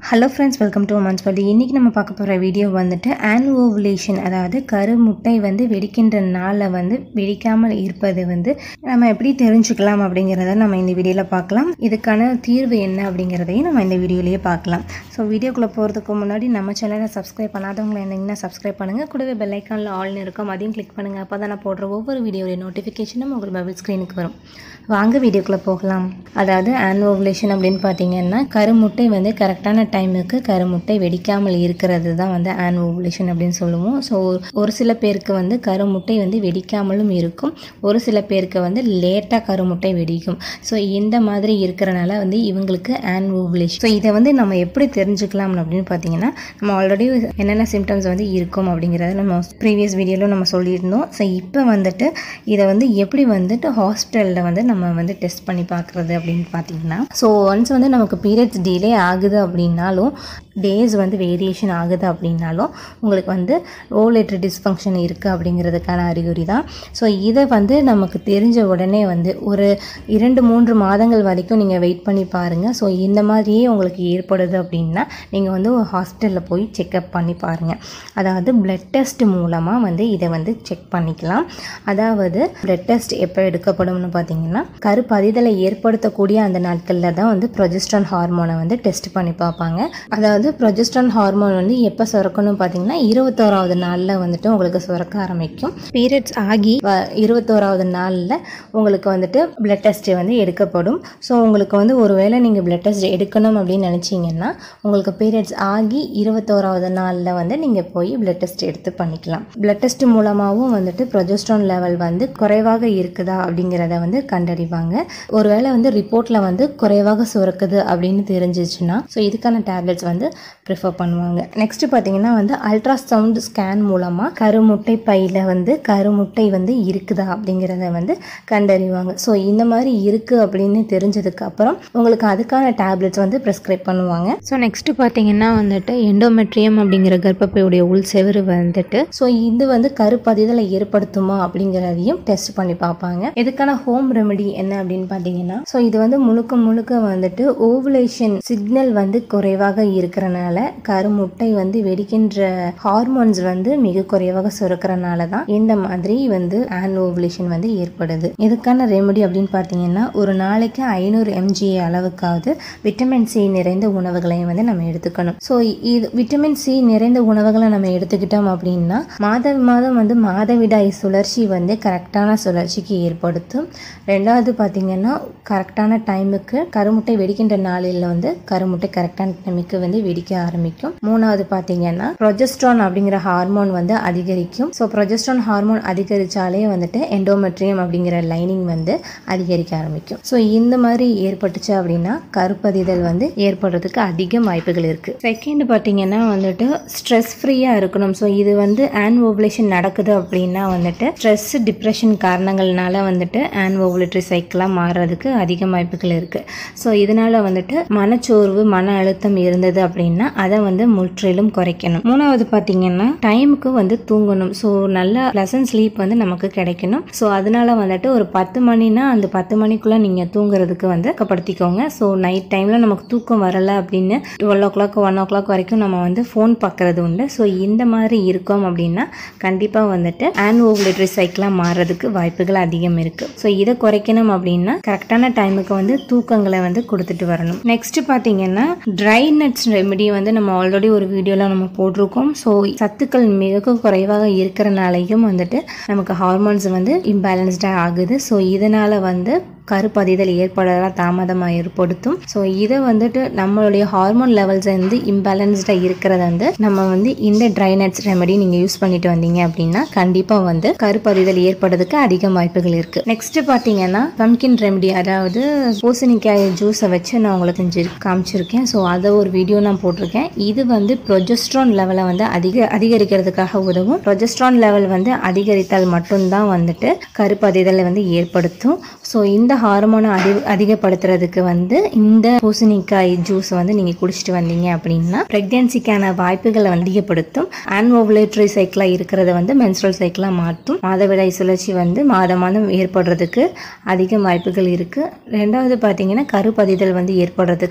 hello friends welcome to மன்ஸ் பள்ளி இன்றைக்கி நம்ம பார்க்க போகிற வீடியோ வந்துட்டு ஆன்ஓவுலேஷன் அதாவது கருமுட்டை வந்து வெடிக்கின்ற நாளில் வந்து வெடிக்காமல் இருப்பது வந்து நம்ம எப்படி தெரிஞ்சுக்கலாம் அப்படிங்கிறத நம்ம இந்த வீடியோவில் பார்க்கலாம் இதுக்கான தீர்வு என்ன அப்படிங்கிறதையும் நம்ம இந்த வீடியோலேயே பார்க்கலாம் ஸோ வீடியோக்குள்ளே போகிறதுக்கு முன்னாடி நம்ம சேனலை சப்ஸ்கிரைப் பண்ணாதவங்க இருந்தீங்கன்னா சப்ஸ்கிரைப் பண்ணுங்கள் கூடவே பெல் ஐக்கானில் ஆல்னு இருக்கும் அதையும் கிளிக் பண்ணுங்கள் அப்போ தான் நான் போடுற ஒவ்வொரு வீடியோடைய நோட்டிஃபிகேஷனும் உங்கள் மொபைல் ஸ்க்ரீனுக்கு வரும் வாங்க வீடியோக்குள்ளே போகலாம் அதாவது ஆன்ஓவுலேஷன் அப்படின்னு பார்த்தீங்கன்னா கருமுட்டை வந்து கரெக்டான டைமுக்கு கருமுட்டை வெடிக்காமல் இருக்கிறது தான் வந்து ஆன்ஓவுலேஷன் அப்படின்னு சொல்லுவோம் ஸோ ஒரு சில பேருக்கு வந்து கருமுட்டை வந்து வெடிக்காமலும் இருக்கும் ஒரு சில பேருக்கு வந்து லேட்டாக கருமுட்டை வெடிக்கும் ஸோ இந்த மாதிரி இருக்கிறனால வந்து இவங்களுக்கு ஆன்ஓவுலேஷன் ஸோ இதை வந்து நம்ம எப்படி தெரிஞ்சுக்கலாம் அப்படின்னு பார்த்தீங்கன்னா நம்ம ஆல்ரெடி என்னென்ன சிம்டம்ஸ் வந்து இருக்கும் அப்படிங்கிறத நம்ம ப்ரீவியஸ் வீடியோவில் நம்ம சொல்லியிருந்தோம் ஸோ இப்போ வந்துட்டு இதை வந்து எப்படி வந்துட்டு ஹாஸ்பிட்டலில் வந்து நம்ம வந்து டெஸ்ட் பண்ணி பார்க்குறது அப்படின்னு பார்த்தீங்கன்னா ஸோ ஒன்ஸ் வந்து நமக்கு பீரியட்ஸ் டிலே ஆகுது அப்படின்னாலும் டேஸ் வந்து வேரியேஷன் ஆகுது அப்படின்னாலும் உங்களுக்கு வந்து ஓலேட்ரி டிஸ்ஃபங்க்ஷன் இருக்குது அப்படிங்கிறதுக்கான அறிகுறி தான் ஸோ இதை வந்து நமக்கு தெரிஞ்ச உடனே வந்து ஒரு இரண்டு மூன்று மாதங்கள் வரைக்கும் நீங்கள் வெயிட் பண்ணி பாருங்கள் ஸோ இந்த மாதிரியே உங்களுக்கு ஏற்படுது அப்படின்னா நீங்கள் வந்து ஒரு ஹாஸ்பிட்டலில் போய் செக்அப் பண்ணி பாருங்கள் அதாவது பிளட் டெஸ்ட் மூலமாக வந்து இதை வந்து செக் பண்ணிக்கலாம் அதாவது பிளட் டெஸ்ட் எப்போ எடுக்கப்படும்னு பார்த்தீங்கன்னா கருப்பதிதலை ஏற்படுத்தக்கூடிய அந்த நாட்களில் தான் வந்து ப்ரொஜெஸ்ட்ரான் ஹார்மோனை வந்து டெஸ்ட் பண்ணி பார்ப்பாங்க அதாவது ப்ரொஜெஸ்ட்ரான் ஹார்மோன் வந்து எப்போ சுரக்கணும் பார்த்தீங்கன்னா இருபத்தோராவது நாளில் வந்துட்டு உங்களுக்கு சுரக்க ஆரம்பிக்கும் பீரியட்ஸ் ஆகி வ- இருபத்தோராவது நாளில் உங்களுக்கு வந்துட்டு பிளட் டெஸ்ட் வந்து எடுக்கப்படும் ஸோ உங்களுக்கு வந்து ஒருவேளை நீங்கள் பிளட் டெஸ்ட் எடுக்கணும் அப்படின்னு நினச்சிங்கன்னா உங்களுக்கு பீரியட்ஸ் ஆகி இருபத்தோராவது நாளில் வந்து நீங்கள் போய் பிளட் டெஸ்ட் எடுத்து பண்ணிக்கலாம் பிளட் டெஸ்ட் மூலமாகவும் வந்துட்டு ப்ரொஜெஸ்ட்ரான் லெவல் வந்து குறைவாக இருக்குதா அப்படிங்கிறத வந்து கண்டறிவாங்க ஒருவேளை வந்து ரிப்போர்ட்டில் வந்து குறைவாக சுரக்குது அப்படின்னு தெரிஞ்சிச்சுன்னா ஸோ இதுக்கான டேப்லெட்ஸ் வந்து ப்ரிஃபர் பண்ணுவாங்க நெக்ஸ்ட் பார்த்தீங்கன்னா வந்து அல்ட்ராசவுண்ட் ஸ்கேன் மூலமாக கருமுட்டை பையில் வந்து கருமுட்டை வந்து இருக்குதா அப்படிங்கிறத வந்து கண்டறிவாங்க ஸோ இந்த மாதிரி இருக்குது அப்படின்னு தெரிஞ்சதுக்கு அப்புறம் உங்களுக்கு அதுக்கான டேப்லெட்ஸ் வந்து ப்ரிஸ்கிரைப் பண்ணுவாங்க ஸோ நெக்ஸ்ட் பார்த்தீங்கன்னா வந்துட்டு எண்டோமெட்ரியம் அப்படிங்கிற கர்ப்பப்பையுடைய உள் செவுரு வந்துட்டு ஸோ இது வந்து கருப்பதிதலை ஏற்படுத்துமா அப்படிங்கிறதையும் டெஸ்ட் பண்ணி பார்ப்பாங்க இதுக்கான ஹோம் ரெமெடி என்ன அப்படின்னு பார்த்தீங்கன்னா ஸோ இது வந்து முழுக்க முழுக்க வந்துட்டு ஓவுலேஷன் சிக்னல் வந்து குறைவாக இருக்கிறனால கருமுட்டை வந்து வெடிக்கின்ற ஹார்மோன்ஸ் வந்து மிக குறைவாக சுரக்கிறனால தான் இந்த மாதிரி வந்து ஆன் ஓவுலேஷன் வந்து ஏற்படுது இதுக்கான ரெமெடி அப்படின்னு பார்த்தீங்கன்னா ஒரு நாளைக்கு ஐநூறு எம்ஜிஏ அளவுக்காவது விட்டமின் சி நிறைந்த உணவுகளையும் வந்து நம்ம எடுத்துக்கணும் ஸோ இது விட்டமின் சி நிறைந்த உணவுகளை நம்ம எடுத்துக்கிட்டோம் அப்படின்னா மாத மாதம் வந்து மாதவிடாய் சுழற்சி வந்து கரெக்டான சுழற்சிக்கு ஏற்படுத்தும் ரெண்டாவது பார்த்தீங்கன்னா கரெக்டான டைமுக்கு கருமுட்டை வெடிக்கின்ற நாளில் வந்து கருமுட்டை கரெக்டான டைமுக்கு வந்து வெடிக்க ஆரம்பிக்கும் மூணாவது பார்த்தீங்கன்னா ப்ரொஜெஸ்ட்ரான் அப்படிங்கிற ஹார்மோன் வந்து அதிகரிக்கும் ஸோ ப்ரொஜெஸ்ட்ரான் ஹார்மோன் அதிகரித்தாலே வந்துட்டு எண்டோமெட்ரியம் அப்படிங்கிற லைனிங் வந்து அதிகரிக்க ஆரம்பிக்கும் ஸோ இந்த மாதிரி ஏற்பட்டுச்சு அப்படின்னா கருப்பதிதல் வந்து ஏற்படுறதுக்கு அதிக வாய்ப்புகள் இருக்குது செகண்ட் பார்த்தீங்கன்னா வந்துட்டு ஸ்ட்ரெஸ் ஃப்ரீயாக இருக்கணும் ஸோ இது வந்து ஆன் ஓவுலேஷன் நடக்குது அப்படின்னா வந்துட்டு ஸ்ட்ரெஸ் டிப்ரெஷன் காரணங்கள்னால வந்துட்டு ஆன் ஓவுலேட்டரி சைக்கிளாக மாறுறதுக்கு அதிக வாய்ப்புகள் இருக்குது ஸோ இதனால வந்துட்டு மனச்சோர்வு மன அழுத்தம் இருந்தது அப்படின்னா அதை வந்து முற்றிலும் குறைக்கணும் மூணாவது பார்த்தீங்கன்னா டைமுக்கு வந்து தூங்கணும் ஸோ நல்ல ப்ளசன்ட் ஸ்லீப் வந்து நமக்கு கிடைக்கணும் ஸோ அதனால வந்துட்டு ஒரு பத்து மணினா அந்த பத்து மணிக்குள்ளே நீங்கள் தூங்குறதுக்கு வந்து படுத்திக்கோங்க ஸோ நைட் டைமில் நமக்கு தூக்கம் வரலை அப்படின்னு twelve o'clock one o'clock வரைக்கும் நம்ம வந்து ஃபோன் பார்க்குறது உண்டு ஸோ இந்த மாதிரி இருக்கோம் அப்படின்னா கண்டிப்பாக வந்துட்டு ஆன் ஓவுலேட்டரி சைக்கிளாக மாறுறதுக்கு வாய்ப்புகள் அதிகம் இருக்குது ஸோ இதை குறைக்கணும் அப்படின்னா கரெக்டான டைமுக்கு வந்து தூக்கங்களை வந்து கொடுத்துட்டு வரணும் நெக்ஸ்ட் பார்த்தீங்கன்னா ட்ரை நட்ஸ் ரெமெடி வந்து நம்ம ஆல்ரெடி ஒரு வீடியோவில் நம்ம போட்டிருக்கோம் ஸோ சத்துக்கள் மிக குறைவாக இருக்கிறனாலையும் வந்துட்டு நமக்கு ஹார்மோன்ஸ் வந்து இம்பேலன்ஸ்டாக ஆகுது ஸோ இதனால் வந்து கருப்பதிதல் ஏற்படலாம் தாமதமாக ஏற்படுத்தும் ஸோ இதை வந்துட்டு நம்மளுடைய ஹார்மோன் லெவல்ஸ் வந்து இம்பேலன்ஸ்டாக இருக்கிறத வந்து நம்ம வந்து இந்த ட்ரை நட்ஸ் ரெமெடி நீங்கள் யூஸ் பண்ணிட்டு வந்தீங்க அப்படின்னா கண்டிப்பாக வந்து கருப்பதிதல் ஏற்படுறதுக்கு அதிக வாய்ப்புகள் இருக்குது நெக்ஸ்ட் பார்த்தீங்கன்னா பம்கின் ரெமெடி அதாவது பூசணிக்காய் ஜூஸை வச்சு நான் உங்களுக்கு செஞ்சு காமிச்சிருக்கேன் ஸோ அதை ஒரு வீடியோ நான் போட்டிருக்கேன் இது வந்து ப்ரொஜெஸ்ட்ரான் லெவலை வந்து அதிக அதிகரிக்கிறதுக்காக உதவும் ப்ரொஜெஸ்ட்ரான் லெவல் வந்து அதிகரித்தால் மட்டும்தான் வந்துட்டு கருப்பதிதலை வந்து ஏற்படுத்தும் ஸோ இந்த ஹார்மோனை அதி அதிகப்படுத்துறதுக்கு வந்து இந்த பூசணிக்காய் ஜூஸ் வந்து நீங்கள் குடிச்சிட்டு வந்தீங்க அப்படின்னா ப்ரெக்னென்சிக்கான வாய்ப்புகளை வந்து அதிகப்படுத்தும் ஆன்ஓவுலேட்டரி சைக்கிளாக இருக்கிறத வந்து மென்ஸ்ட்ரல் சைக்கிளாக மாற்றும் மாதவிடாய் சுழற்சி வந்து மாதம் மாதம் ஏற்படுறதுக்கு அதிக வாய்ப்புகள் இருக்குது ரெண்டாவது பார்த்தீங்கன்னா கருப்பதிதல் வந்து ஏற்படுறதுக்கு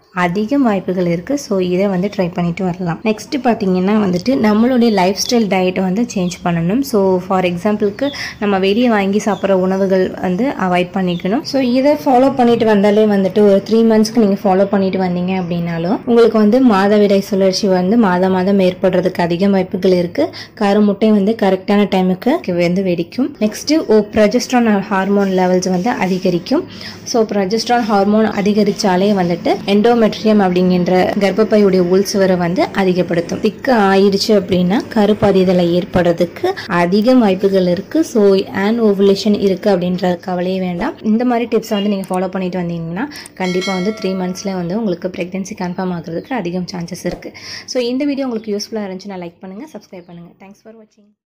அதிக வாய்ப்புகள் இருக்குது ஸோ இதை வந்து ட்ரை பண்ணிட்டு வரலாம் நெக்ஸ்ட் பார்த்தீங்கன்னா வந்துட்டு நம்மளுடைய லைஃப் ஸ்டைல் டயட்டை வந்து சேஞ்ச் பண்ணணும் ஸோ ஃபார் எக்ஸாம்பிளுக்கு நம்ம வெளியே வாங்கி சாப்பிட்ற உணவுகள் வந்து அவாய்ட் பண்ணிக்கணும் ஸோ இதை ஃபாலோ பண்ணிட்டு வந்தாலே வந்துட்டு ஒரு த்ரீ மந்த்ஸ்க்கு நீங்கள் ஃபாலோ பண்ணிட்டு வந்தீங்க அப்படின்னாலும் உங்களுக்கு வந்து மாதவிடாய் சுழற்சி வந்து மாதம் மாதம் ஏற்படுறதுக்கு அதிக வாய்ப்புகள் இருக்குது கரு முட்டை வந்து கரெக்டான டைமுக்கு வந்து வெடிக்கும் நெக்ஸ்ட்டு ஓ ப்ரொஜெஸ்ட்ரான் ஹார்மோன் லெவல்ஸ் வந்து அதிகரிக்கும் ஸோ ப்ரொஜெஸ்ட்ரான் ஹார்மோன் அதிகரித்தாலே வந்துட்டு எண்டோமெட்ரியம் அப்படிங்கிற கர்ப்பப்பையுடைய உள்சுவரை வந்து அதிகப்படுத்தும் திக்கு ஆயிடுச்சு அப்படின்னா கருப்பதிதலை ஏற்படுறதுக்கு அதிக வாய்ப்புகள் இருக்குது ஸோ ஆன் ஓவுலேஷன் இருக்குது அப்படின்ற கவலையே வேண்டாம் இந்த மாதிரி டிப்ஸை வந்து நீங்கள் ஃபாலோ பண்ணிட்டு வந்தீங்கன்னா கண்டிப்பாக வந்து த்ரீ மந்த்ஸில் வந்து உங்களுக்கு ப்ரெக்னென்சி கன்ஃபார்ம் ஆகிறதுக்கு அதிகம் சான்சஸ் இருக்குது ஸோ இந்த வீடியோ உங்களுக்கு யூஸ்ஃபுல்லாக இருந்துச்சுன்னா லைக் பண்ணுங்கள் சப்ஸ்கிரைப் பண்ணுங்கள் தேங்க்ஸ் ஃபார் வாட்சிங்